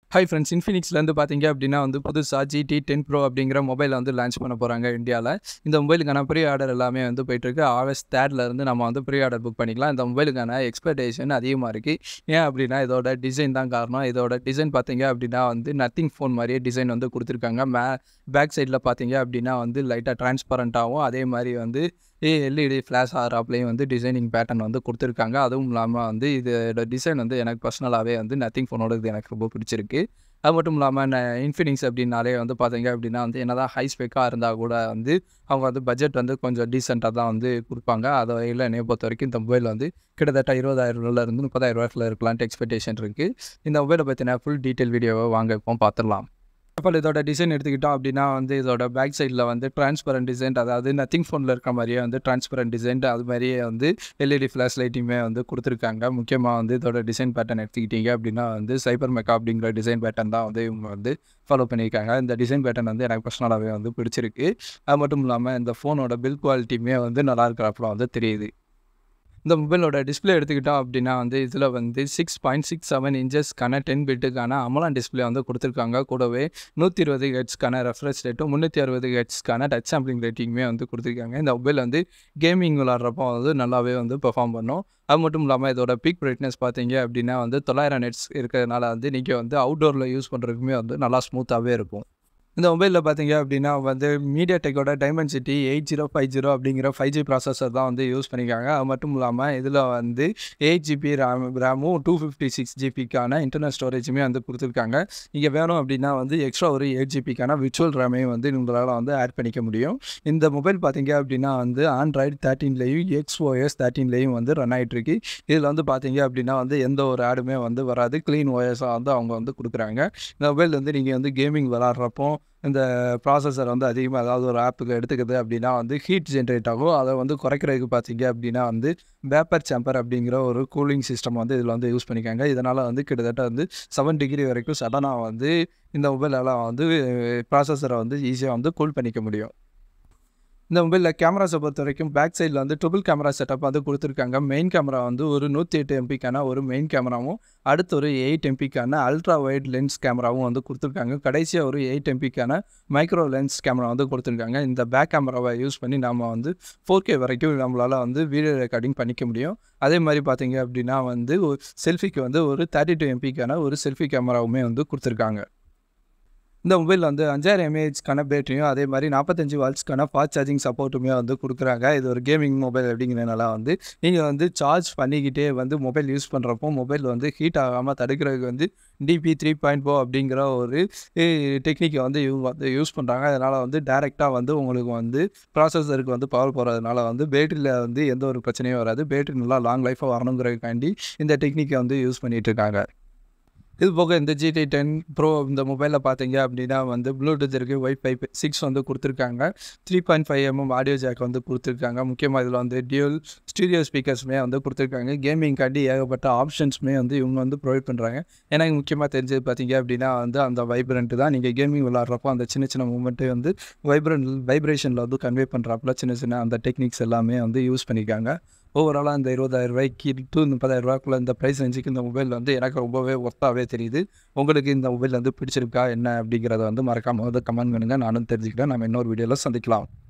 hi friends இன்ஃபினிக்ஸ்லேருந்து பார்த்தீங்க அப்படின்னா வந்து புதுசாக ஜிடி டென் ப்ரோ அப்படிங்கிற மொபைலை வந்து லான்ச் பண்ண போகிறாங்க இந்தியாவில் இந்த மொபைலுக்கான ப்ரீ ஆர்டர் எல்லாமே வந்து போயிட்டுருக்கு ஆகஸ்ட் தேர்ட்லேருந்து நம்ம வந்து ப்ரீ ஆர்டர் புக் பண்ணிக்கலாம் இந்த மொபைலுக்கான எக்ஸ்பெக்டேஷன் அதிகமாக இருக்குது ஏன் அப்படின்னா இதோட டிசைன் தான் காரணம் இதோட டிசைன் பார்த்தீங்க அப்படின்னா வந்து நத்திங் ஃபோன் மாதிரியே டிசைன் வந்து கொடுத்துருக்காங்க மே பேக் சைடில் பார்த்தீங்க அப்படின்னா வந்து லைட்டாக டிரான்ஸ்பரண்ட்டாகவும் அதே மாதிரி வந்து எல்இடி ஃப்ளாஷ் ஆகிறாப்லேயும் வந்து டிசைனிங் பேட்டர்ன் வந்து கொடுத்துருக்காங்க அதுவும் இல்லாமல் வந்து இதோட டிசைன் வந்து எனக்கு பர்சனலாகவே வந்து நத்திங் ஃபோனோட இது எனக்கு ரொம்ப பிடிச்சிருக்கு அது மட்டும் இல்லாமல் நான் இன்ஃபினிக்ஸ் அப்படின்னாலே வந்து பார்த்தீங்க அப்படின்னா வந்து என்ன தான் ஹை ஸ்பெக்காக இருந்தால் கூட வந்து அவங்க வந்து பட்ஜெட் வந்து கொஞ்சம் டீசெண்டாக தான் வந்து கொடுப்பாங்க அதை வகையில் என்னைய பொறுத்த வரைக்கும் இந்த மொபைல் வந்து கிட்டத்தட்ட இருபதாயிரம் ரூபாயிலிருந்து முப்பதாயிரம் ரூபாய்க்குள்ள இருக்கலான்ட்டு எக்ஸ்பெக்டேஷன் இருக்குது இந்த மொபைலை பற்றின ஃபுல் டீட்டெயில் வீடியோவை வாங்க இப்போ பார்த்துடலாம் அப்போ இதோட டிசைன் எடுத்துக்கிட்டோம் அப்படின்னா வந்து இதோட பேக் சைடில் வந்து டிரான்ஸ்பரண்ட் டிசைன் அதாவது நத்திங் ஃபோனில் இருக்க மாதிரியே வந்து டிரான்ஸ்பரண்ட் டிசைன் அது மாதிரியே வந்து எல்இடி ஃப்ளாஷ் லைட்டிங்குமே வந்து கொடுத்துருக்காங்க முக்கியமாக வந்து இதோட டிசைன் பேட்டர்ன் எடுத்துக்கிட்டீங்க அப்படின்னா வந்து சைபர் மெக்கா அப்படிங்கிற டிசைன் பேட்டர்ன் தான் வந்து இவங்க வந்து ஃபாலோ பண்ணியிருக்காங்க இந்த டிசைன் பேட்டர்ன் வந்து எனக்கு பர்சனலாகவே வந்து பிடிச்சிருக்கு அது மட்டும் இல்லாமல் இந்த ஃபோனோட பில் குவாலிட்டியுமே வந்து நல்லா இருக்கிறப்பல வந்து தெரியுது இந்த மொபைலோட டிஸ்பிளே எடுத்துக்கிட்டோம் அப்படின்னா வந்து இதில் வந்து சிக்ஸ் பாயிண்ட் சிக்ஸ் செவன் இன்ச்சஸ்க்கான டென் பிட்டுக்கான அமலான் டிஸ்பிளே வந்து கொடுத்துருக்காங்க கூடவே நூற்றி இருபது ஹெட்ஸ்க்கான ரெஃப்ரெஷ் ரேட்டும் முந்நூற்றி அறுபது ஹெட்ஸ்க்கான டச் சாம்பிளிங் ரேட்டிங்குமே வந்து கொடுத்துருக்காங்க இந்த மொபைல் வந்து கேமிங் விளாட்றப்போ வந்து நல்லாவே வந்து பெர்ஃபார்ம் பண்ணும் அது மட்டும் இல்லாமல் இதோட பீக் பிரைட்னஸ் பார்த்தீங்க அப்படின்னா வந்து தொள்ளாயிரம் நெட்ஸ் இருக்கிறதுனால வந்து நீங்கள் வந்து அவுட்டோரில் யூஸ் பண்ணுறதுக்குமே வந்து நல்லா ஸ்மூத்தாகவே இருக்கும் இந்த மொபைலில் பார்த்தீங்க அப்படின்னா வந்து மீடியா டெக்கோட Dimensity eight zero five zero அப்படிங்கிற ஃபைவ் ஜி ப்ராசஸர் தான் வந்து யூஸ் பண்ணியிருக்காங்க அது மட்டும் இல்லாமல் இதில் வந்து எயிட் ஜிபி ரேம் ரேமும் டூ ஃபிஃப்டி சிக்ஸ் ஜிபிக்கான இன்டர்னல் ஸ்டோரேஜுமே வந்து கொடுத்துருக்காங்க நீங்கள் வேணும் அப்படின்னா வந்து எக்ஸ்ட்ரா ஒரு எயிட் ஜிபிக்கான விர்ச்சுவல் ரேமையும் வந்து உங்களால் வந்து ஆட் பண்ணிக்க முடியும் இந்த மொபைல் பார்த்தீங்க அப்படின்னா வந்து ஆண்ட்ராய்டு தேர்ட்டீன்லேயும் எக்ஸ்ஓஎஸ் தேர்ட்டீன்லேயும் வந்து ரன் ஆகிட்டுருக்கு இதில் வந்து பார்த்தீங்க அப்படின்னா வந்து எந்த ஒரு ஆடுமே வந்து வராது க்ளீன் ஓஎஸாக வந்து அவங்க வந்து கொடுக்குறாங்க இந்த மொபைல் வந்து நீங்கள் வந்து கேமிங் விளாட்றப்போ இந்த ப்ராசஸர் வந்து அதிகமாக ஏதாவது ஒரு ஆப்புக்கு எடுத்துக்குது அப்படின்னா வந்து ஹீட் ஜென்ரேட் ஆகும் அதை வந்து குறைக்கிறதுக்கு பார்த்தீங்க அப்படின்னா வந்து வேப்பர் சேம்பர் அப்படிங்கிற ஒரு கூலிங் சிஸ்டம் வந்து இதில் வந்து யூஸ் பண்ணிக்காங்க இதனால் வந்து கிட்டத்தட்ட வந்து செவன் டிகிரி வரைக்கும் சடனாக வந்து இந்த மொபைலெல்லாம் வந்து ப்ராசஸரை வந்து ஈஸியாக வந்து கூல் பண்ணிக்க முடியும் இந்த மொபைலில் கேமராஸை பொறுத்த வரைக்கும் பேக் சைடில் வந்து ட்ரிபிள் கேமரா செட்டப் வந்து கொடுத்துருக்காங்க மெயின் கேமரா வந்து ஒரு நூற்றி எட்டு எம்பிக்கான ஒரு மெயின் கேமராவும் அடுத்து ஒரு எயிட் எம்பிக்கான அல்ட்ரா வைட் லென்ஸ் கேமராவும் வந்து கொடுத்துருக்காங்க கடைசியாக ஒரு எயிட் எம்பிக்கான மைக்ரோ லென்ஸ் கேமரா வந்து கொடுத்துருக்காங்க இந்த பேக் கேமராவை யூஸ் பண்ணி நம்ம வந்து ஃபோர் கே வரைக்கும் நம்மளால் வந்து வீடியோ ரெக்கார்டிங் பண்ணிக்க முடியும் அதே மாதிரி பார்த்தீங்க அப்படின்னா வந்து செல்ஃபிக்கு வந்து ஒரு தேர்ட்டி டூ எம்பிக்கான ஒரு செல்ஃபி கேமராவுமே வந்து கொடுத்துருக்காங்க இந்த மொபைலில் வந்து அஞ்சாயிரம் எம்ஏஹெச்க்கான பேட்டரியும் அதே மாதிரி நாற்பத்தஞ்சு வால்ட்ஸ்க்கான ஃபாஸ்ட் சார்ஜிங் சப்போர்ட்டுமே வந்து கொடுக்குறாங்க இது ஒரு கேமிங் மொபைல் அப்படிங்கிறனால வந்து நீங்கள் வந்து சார்ஜ் பண்ணிக்கிட்டே வந்து மொபைல் யூஸ் பண்ணுறப்போ மொபைல் வந்து ஹீட் ஆகாமல் தடுக்கிறதுக்கு வந்து டிபி த்ரீ பாயிண்ட் ஃபோர் அப்படிங்கிற ஒரு டெக்னிக்கை வந்து இவங்க வந்து யூஸ் பண்ணுறாங்க அதனால் வந்து டேரெக்டாக வந்து உங்களுக்கு வந்து ப்ராசஸருக்கு வந்து பவர் போகிறதுனால வந்து பேட்டரியில் வந்து எந்த ஒரு பிரச்சனையும் வராது பேட்டரி நல்லா லாங் லைஃபாக வரணுங்கிறதுக்காண்டி இந்த டெக்னிக்கை வந்து யூஸ் பண்ணிகிட்டு இருக்காங்க இது போக இந்த ஜிடி டென் ப்ரோ இந்த மொபைலில் பார்த்தீங்க அப்படின்னா வந்து ப்ளூடூத் இருக்குது ஒய்ஃபை சிக்ஸ் வந்து கொடுத்துருக்காங்க three point five MM audio jack வந்து கொடுத்துருக்காங்க முக்கியமாக இதில் வந்து டியூல் ஸ்டூடியோ ஸ்பீக்கர்ஸுமே வந்து கொடுத்துருக்காங்க கேமிங்காண்டி ஏகப்பட்ட ஆப்ஷன்ஸுமே வந்து இவங்க வந்து ப்ரொவைட் பண்ணுறாங்க எனக்கு முக்கியமாக தெரிஞ்சது பார்த்தீங்க அப்படின்னா வந்து அந்த வைப்ரண்ட்டு தான் நீங்கள் கேமிங் விளாட்றப்போ அந்த சின்ன சின்ன மூமெண்ட்டு வந்து வைப்ரண்ட் வைப்ரேஷனில் வந்து கன்வே பண்ணுறாப்புல சின்ன சின்ன அந்த டெக்னிக்ஸ் எல்லாமே வந்து யூஸ் பண்ணியிருக்காங்க ஓவராலாக இந்த இருபதாயிரம் ரூபாய்க்கு டு முப்பதாயிரம் ரூபாய்க்குள்ள இந்த ப்ரைஸ் ரேஞ்சுக்கு இந்த மொபைல் வந்து எனக்கு ரொம்பவே ஒர்த்தாகவே தெரியுது உங்களுக்கு இந்த மொபைல் வந்து பிடிச்சிருக்கா என்ன அப்படிங்கிறத வந்து மறக்காமல் வந்து கமெண்ட் பண்ணுங்கள் நானும் தெரிஞ்சுக்கிட்டேன் நம்ம இன்னொரு வீடியோவில் சந்திக்கலாம்